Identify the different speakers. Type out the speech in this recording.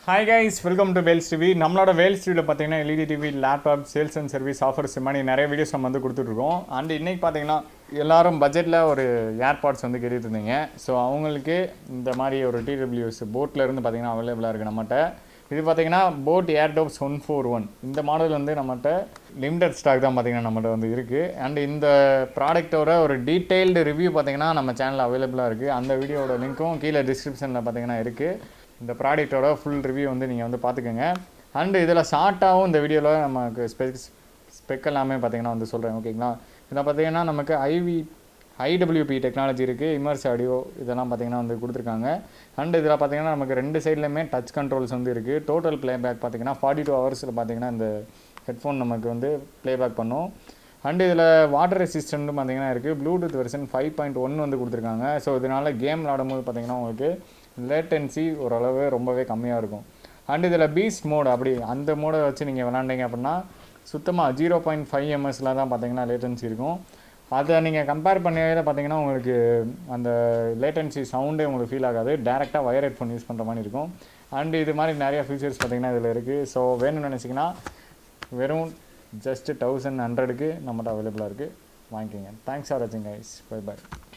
Speaker 1: hi guys welcome to Vels TV நம்மளோட வேல்ஸ் டிவியில் பார்த்தீங்கன்னா LED TV laptop sales and service offers மாதிரி நிறைய வீடியோஸ் நம்ம வந்து கொடுத்துட்ருக்கோம் அண்ட் இன்றைக்கி பார்த்தீங்கன்னா எல்லாரும் பட்ஜெட்டில் ஒரு ஏர்பாட்ஸ் வந்து கேட்டுட்டு இருந்தீங்க ஸோ அவங்களுக்கு இந்த மாதிரி ஒரு டிடபிள்யூஎஸ் போட்டில் இருந்து பார்த்தீங்கன்னா அவைலபிளாக இருக்குது நம்மகிட்ட இது பார்த்தீங்கன்னா boAt Airdopes one four one இந்த மாடல் வந்து நம்மகிட்ட லிமிடெட் ஸ்டாக் தான் பார்த்தீங்கன்னா நம்மகிட்ட வந்து இருக்குது அண்ட் இந்த ப்ராடக்ட்டோட ஒரு டீட்டெயில்டு ரிவ்யூ பார்த்தீங்கன்னா நம்ம சேனலில் அவைலபிளாக இருக்குது அந்த வீடியோட லிங்க்கும் கீழே டிஸ்கிரிப்ஷனில் பார்த்தீங்கன்னா இருக்குது இந்த ப்ராடக்ட்டோட ஃபுல் ரிவ்யூ வந்து நீங்கள் வந்து பார்த்துக்கோங்க அண்டு இதில் ஷார்ட்டாகவும் இந்த வீடியோவில் நமக்கு ஸ்பெக் ஸ்பெக் எல்லாமே பார்த்தீங்கன்னா வந்து சொல்கிறேன் ஓகேங்களா இதில் பார்த்தீங்கன்னா நமக்கு ஐவி ஐடபிள்யூபி டெக்னாலஜி இருக்குது இமர்ஸ் ஆடியோ இதெல்லாம் பார்த்தீங்கன்னா வந்து கொடுத்துருக்காங்க அண்ட் இதில் பார்த்தீங்கன்னா நமக்கு ரெண்டு சைட்லையுமே டச் கண்ட்ரோல்ஸ் வந்து இருக்குது டோட்டல் ப்ளேபேக் பார்த்தீங்கன்னா ஃபார்ட்டி டூ ஹவர்ஸில் பார்த்தீங்கன்னா இந்த ஹெட்ஃபோன் நமக்கு வந்து ப்ளேபேக் பண்ணும் அண்டு இதில் வாட்டர் ரெசிஸ்டன்ட்டும் பார்த்தீங்கன்னா இருக்குது Bluetooth version five point one வந்து கொடுத்துருக்காங்க ஸோ இதனால் கேம் விளாடும்போது பார்த்தீங்கன்னா உங்களுக்கு லேட்டன்சி ஓரளவு ரொம்பவே கம்மியாக இருக்கும் அண்ட் இதில் பீஸ்ட் மோட் அப்படி அந்த மோடை வச்சு நீங்கள் விளாண்டிங்க அப்படின்னா சுத்தமாக ஜீரோ பாயிண்ட் ஃபைவ் எம்எஸில் தான் பார்த்தீங்கன்னா லேட்டன்சி இருக்கும் அதை நீங்கள் கம்பேர் பண்ணவே பார்த்தீங்கன்னா உங்களுக்கு அந்த லேட்டன்சி சவுண்டே உங்களுக்கு ஃபீல் ஆகாது டேரெக்டாக வயர் ஹெட்ஃபோன் யூஸ் பண்ணுற மாதிரி இருக்கும் அண்ட் இது மாதிரி நிறைய ஃபீச்சர்ஸ் பார்த்தீங்கன்னா இதில் இருக்குது ஸோ வேணும்னு நினச்சிங்கன்னா வெறும் ஜஸ்ட்டு தௌசண்ட் ஹண்ட்ரடுக்கு நம்மகிட்ட அவைலபிளாக இருக்குது வாங்கிக்கோங்க தேங்க்ஸ் ஃபார் வாட்சிங் கைஸ் பை பை